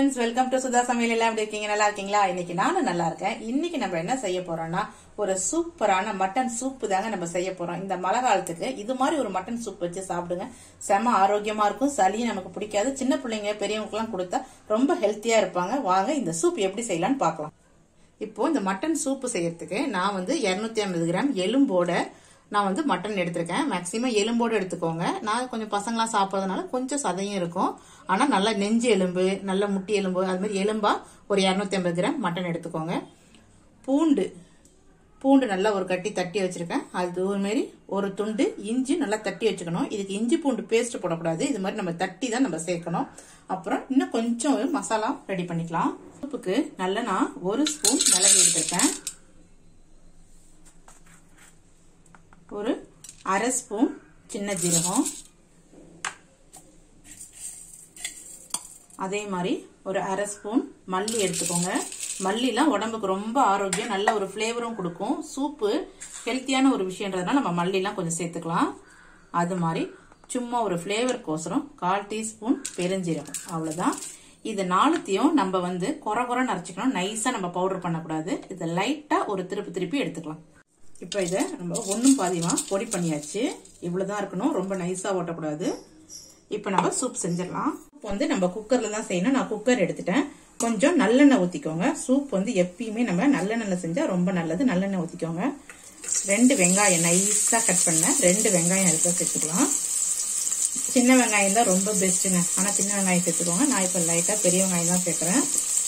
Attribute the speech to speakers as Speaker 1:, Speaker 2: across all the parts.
Speaker 1: friends welcome to Sudha சமையல் எல்லாம் எப்படி இருக்கீங்க நல்லா இருக்கீங்களா இன்னைக்கு நானும் நல்லா இருக்கேன் இன்னைக்கு நம்ம என்ன செய்ய போறோம்னா ஒரு சூப்பரான மட்டன் சூப் தாங்க நம்ம செய்ய போறோம் இந்த மழை காலத்துக்கு இது மாதிரி ஒரு மட்டன் சூப் வச்சு சாப்பிடுங்க செம ஆரோக்கியமா இருக்கும் சளியும் நமக்கு பிடிக்காது சின்ன பிள்ளைங்க பெரியவங்களுக்குலாம் கொடுத்தா ரொம்ப ஹெல்த்தியா இருப்பாங்க வாங்க இந்த சூப் எப்படி செய்யலாம்னு பார்க்கலாம் இப்போ இந்த மட்டன் சூப்பு செய்யறதுக்கு நான் வந்து 250 ஐம்பது கிராம் எலும்போட நான் வந்து மட்டன் எடுத்திருக்கேன் மேக்ஸிமம் எலும்போடு எடுத்துக்கோங்க நான் கொஞ்சம் பசங்களாம் சாப்பிட்றதுனால கொஞ்சம் சதையும் இருக்கும் ஆனால் நல்லா நெஞ்சு எலும்பு நல்ல முட்டி எலும்பு அது மாதிரி எலும்பா ஒரு 250 ஐம்பது கிராம் மட்டன் எடுத்துக்கோங்க பூண்டு பூண்டு நல்லா ஒரு கட்டி தட்டி வச்சிருக்கேன் அது ஒரு மாதிரி ஒரு துண்டு இஞ்சி நல்லா தட்டி வச்சுக்கணும் இதுக்கு இஞ்சி பூண்டு பேஸ்ட் போடக்கூடாது இது மாதிரி நம்ம தட்டி தான் நம்ம சேர்க்கணும் அப்புறம் இன்னும் கொஞ்சம் மசாலா ரெடி பண்ணிக்கலாம் சூப்புக்கு நல்ல நான் ஒரு ஸ்பூன் மிளகு எடுத்திருக்கேன் ஒரு அரை ஸ்பூன் சின்ன ஜீரகம் அதே மாதிரி ஒரு அரை ஸ்பூன் மல்லி எடுத்துக்கோங்க மல்லிலாம் உடம்புக்கு ரொம்ப ஆரோக்கியம் நல்ல ஒரு ஃப்ளேவரும் கொடுக்கும் சூப்பு ஹெல்த்தியான ஒரு விஷயன்றதுனால நம்ம மல்லிலாம் கொஞ்சம் சேர்த்துக்கலாம் அது மாதிரி சும்மா ஒரு ஃப்ளேவருக்கோசரம் கால் டீஸ்பூன் பெருஞ்சீரகம் அவ்வளோதான் இது நாலுத்தையும் நம்ம வந்து குறை குறை நரைச்சிக்கணும் நைஸாக நம்ம பவுடர் பண்ணக்கூடாது இதை லைட்டாக ஒரு திருப்பி திருப்பி எடுத்துக்கலாம் இப்போ இதை நம்ம ஒன்றும் பாதியமாக பொடி பண்ணியாச்சு இவ்வளோதான் இருக்கணும் ரொம்ப நைஸாக ஓட்டக்கூடாது இப்போ நம்ம சூப் செஞ்சிடலாம் சூப் வந்து நம்ம குக்கரில் தான் செய்யணும் நான் குக்கர் எடுத்துட்டேன் கொஞ்சம் நல்லெண்ணெய் ஊற்றிக்கோங்க சூப் வந்து எப்பயுமே நம்ம நல்லெண்ணெயில் செஞ்சால் ரொம்ப நல்லது நல்லெண்ணெய் ஊற்றிக்கோங்க ரெண்டு வெங்காயம் நைஸாக கட் பண்ண ரெண்டு வெங்காயம் அதுக்கு சேர்த்துக்கலாம் சின்ன வெங்காயம் தான் ரொம்ப பெஸ்ட்டுங்க ஆனால் சின்ன வெங்காயம் சேர்த்துக்கோங்க நான் இப்போ லைட்டாக பெரிய வெங்காயம் தான் சேர்க்குறேன்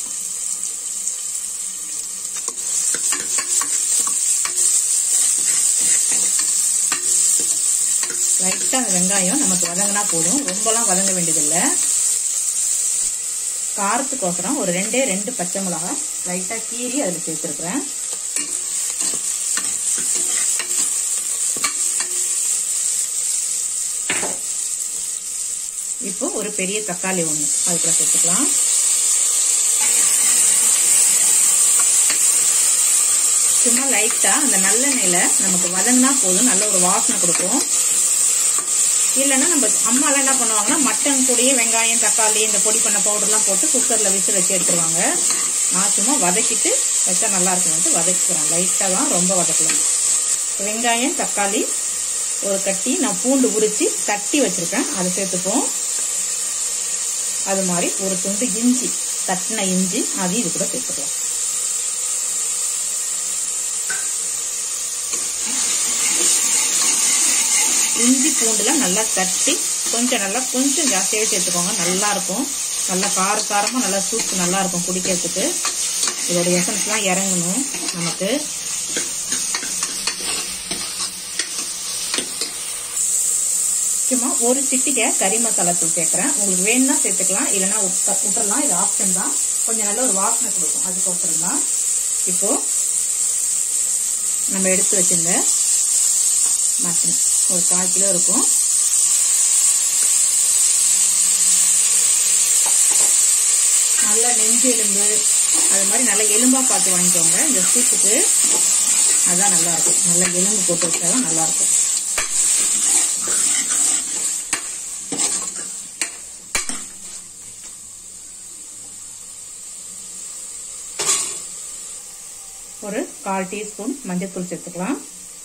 Speaker 1: லைட்டாக அந்த வெங்காயம் நமக்கு வதங்கினா போதும் ரொம்பலாம் வதங்க வேண்டியதில்லை காரத்துக்கோசரம் ஒரு ரெண்டே ரெண்டு பச்சை மிளகா லைட்டாக கீறி அதில் சேர்த்துருக்குறேன் இப்போ ஒரு பெரிய தக்காளி ஒன்று அதுக்குள்ள சேர்த்துக்கலாம் சும்மா லைட்டாக அந்த நல்லெண்ணெயில் நமக்கு வதங்கினா போதும் நல்ல ஒரு வாசனை கொடுக்கும் இல்லைன்னா நம்ம அம்மாலாம் என்ன பண்ணுவாங்கன்னா மட்டன் கூடயே வெங்காயம் தக்காளி இந்த பொடி பண்ண பவுடர்லாம் போட்டு குக்கரில் விசில் வச்சு எடுத்துருவாங்க நான் சும்மா வதக்கிட்டு வச்சா நல்லா இருக்கும்ட்டு வதக்கிக்கிறேன் லைட்டாக தான் ரொம்ப வதக்கலாம் வெங்காயம் தக்காளி ஒரு கட்டி நான் பூண்டு உரித்து தட்டி வச்சுருக்கேன் அதை சேர்த்துப்போம் அது மாதிரி ஒரு துண்டு இஞ்சி தட்டின இஞ்சி அதையும் இது கூட சேர்த்துக்கலாம் இஞ்சி பூண்டுலாம் நல்லா தட்டி கொஞ்சம் நல்லா கொஞ்சம் ஜாஸ்தியாகவே சேர்த்துக்கோங்க நல்லா இருக்கும் நல்லா கார காரமாக நல்லா சூப்பு நல்லா இருக்கும் குடிக்கிறதுக்கு இதோட எசன்ஸ்லாம் இறங்கணும் நமக்கு சும்மா ஒரு சிட்டிக்கை கறி மசாலா தூள் சேர்க்குறேன் உங்களுக்கு வேணும்னா சேர்த்துக்கலாம் இல்லைன்னா விட்டுறலாம் இது ஆப்ஷன் தான் கொஞ்சம் நல்ல ஒரு வாசனை கொடுக்கும் அதுக்கோசரம் தான் இப்போ நம்ம எடுத்து வச்சிருந்த மட்டன் ஒரு கால் கிலோ இருக்கும் நல்ல நெஞ்சு எலும்பு அது மாதிரி நல்ல எலும்பா பார்த்து வாங்கிக்கோங்க இந்த சூப்புக்கு அதான் நல்லா இருக்கும் நல்ல எலும்பு போட்டு வச்சாதான் நல்லா இருக்கும் ஒரு கால் டீஸ்பூன் மஞ்சள்தூள் சேர்த்துக்கலாம்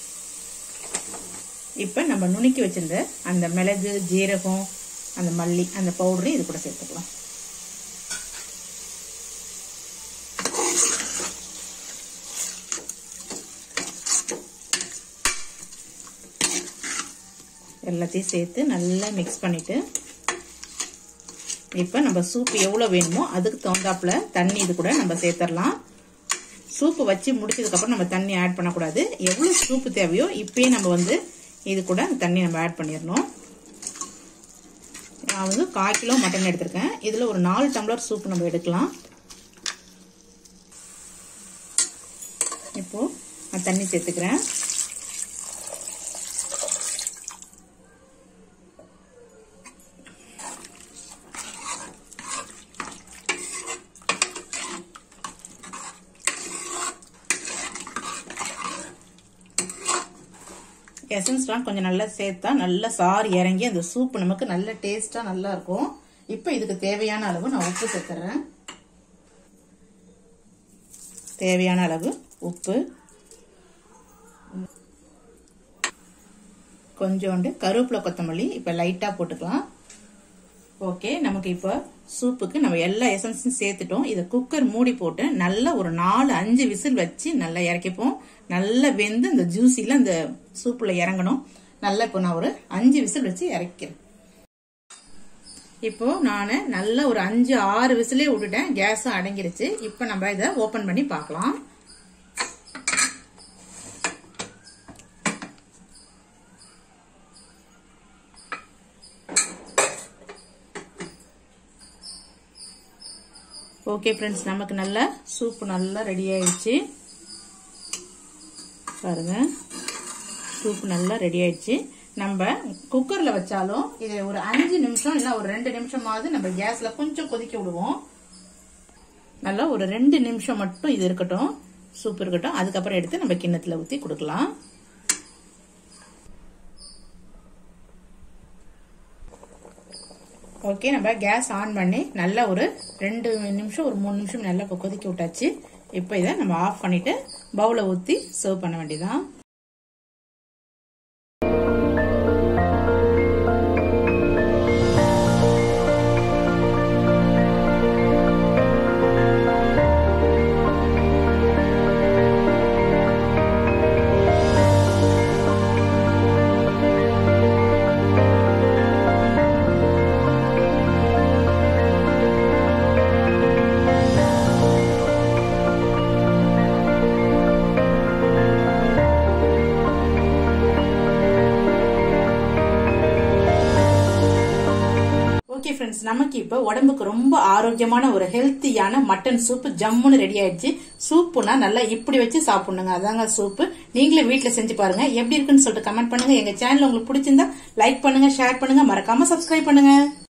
Speaker 1: இப்போ நம்ம நுணுக்கி வச்சிருந்த அந்த மிளகு ஜீரகம் அந்த மல்லி அந்த பவுடரு இது கூட சேர்த்துக்கலாம் எல்லாத்தையும் சேர்த்து நல்லா மிக்ஸ் பண்ணிட்டு இப்போ நம்ம சூப் எவ்வளோ வேணுமோ அதுக்கு தகுந்தாப்புல தண்ணி இது கூட நம்ம சேர்த்துடலாம் சூப்பு வச்சு முடிச்சதுக்கப்புறம் நம்ம தண்ணி ஆட் பண்ணக்கூடாது எவ்வளோ சூப்பு தேவையோ இப்பயே நம்ம வந்து இது கூட தண்ணி நம்ம ஆட் பண்ணிடணும் நான் வந்து கால் கிலோ மட்டன் எடுத்திருக்கேன் இதில் ஒரு நாலு டம்ளர் சூப் நம்ம எடுக்கலாம் இப்போ நான் தண்ணி சேர்த்துக்கிறேன் எசன்ஸ்லாம் கொஞ்சம் நல்லா சேர்த்தா நல்லா சாறு இறங்கி அந்த சூப் நமக்கு நல்ல டேஸ்ட்டாக நல்லா இருக்கும் இப்போ இதுக்கு தேவையான அளவு நான் உப்பு சேர்த்துறேன் தேவையான அளவு உப்பு கொஞ்சோண்டு கருவேப்பிலை கொத்தமல்லி இப்போ லைட்டாக போட்டுக்கலாம் ஓகே நமக்கு இப்போ சூப்புக்கு நம்ம எல்லா எசன்ஸும் சேர்த்துட்டோம் இதை குக்கர் மூடி போட்டு நல்லா ஒரு நாலு அஞ்சு விசில் வச்சு நல்லா இறக்கிப்போம் நல்லா வெந்து இந்த ஜூஸில அந்த சூப்பில் இறங்கணும் நல்லா இப்போ நான் ஒரு அஞ்சு விசில் வச்சு இறக்கிறேன் இப்போ நான் நல்லா ஒரு அஞ்சு ஆறு விசிலே விட்டுட்டேன் கேஸும் அடங்கிருச்சு இப்போ நம்ம இதை ஓப்பன் பண்ணி பார்க்கலாம் ஓகே ஃப்ரெண்ட்ஸ் நமக்கு நல்லா சூப்பு நல்லா ரெடி ஆயிடுச்சு பாருங்க சூப்பு நல்லா ரெடி ஆயிடுச்சு நம்ம குக்கர்ல வச்சாலும் இது ஒரு அஞ்சு நிமிஷம் இல்லை ஒரு ரெண்டு நிமிஷமாவது நம்ம கேஸ்ல கொஞ்சம் கொதிக்க விடுவோம் நல்லா ஒரு ரெண்டு நிமிஷம் மட்டும் இது இருக்கட்டும் சூப் இருக்கட்டும் அதுக்கப்புறம் எடுத்து நம்ம கிண்ணத்துல ஊற்றி கொடுக்கலாம் ஓகே நம்ம கேஸ் ஆன் பண்ணி நல்லா ஒரு ரெண்டு நிமிஷம் ஒரு மூணு நிமிஷம் நல்லா கொதிக்க விட்டாச்சு இப்போ இதை நம்ம ஆஃப் பண்ணிட்டு பவுலை ஊற்றி சர்வ் பண்ண வேண்டியதான் ஓகே ஃப்ரெண்ட்ஸ் நமக்கு இப்போ உடம்புக்கு ரொம்ப ஆரோக்கியமான ஒரு ஹெல்த்தியான மட்டன் சூப் ஜம்முன்னு ரெடி ஆயிடுச்சு சூப்புனா நல்லா இப்படி வச்சு சாப்பிடணுங்க அதாங்க சூப்பு நீங்களே வீட்டில் செஞ்சு பாருங்க எப்படி இருக்குன்னு சொல்லிட்டு கமெண்ட் பண்ணுங்க எங்க சேனல் உங்களுக்கு பிடிச்சிருந்தா லைக் பண்ணுங்க ஷேர் பண்ணுங்க மறக்காம சப்ஸ்கிரைப் பண்ணுங்க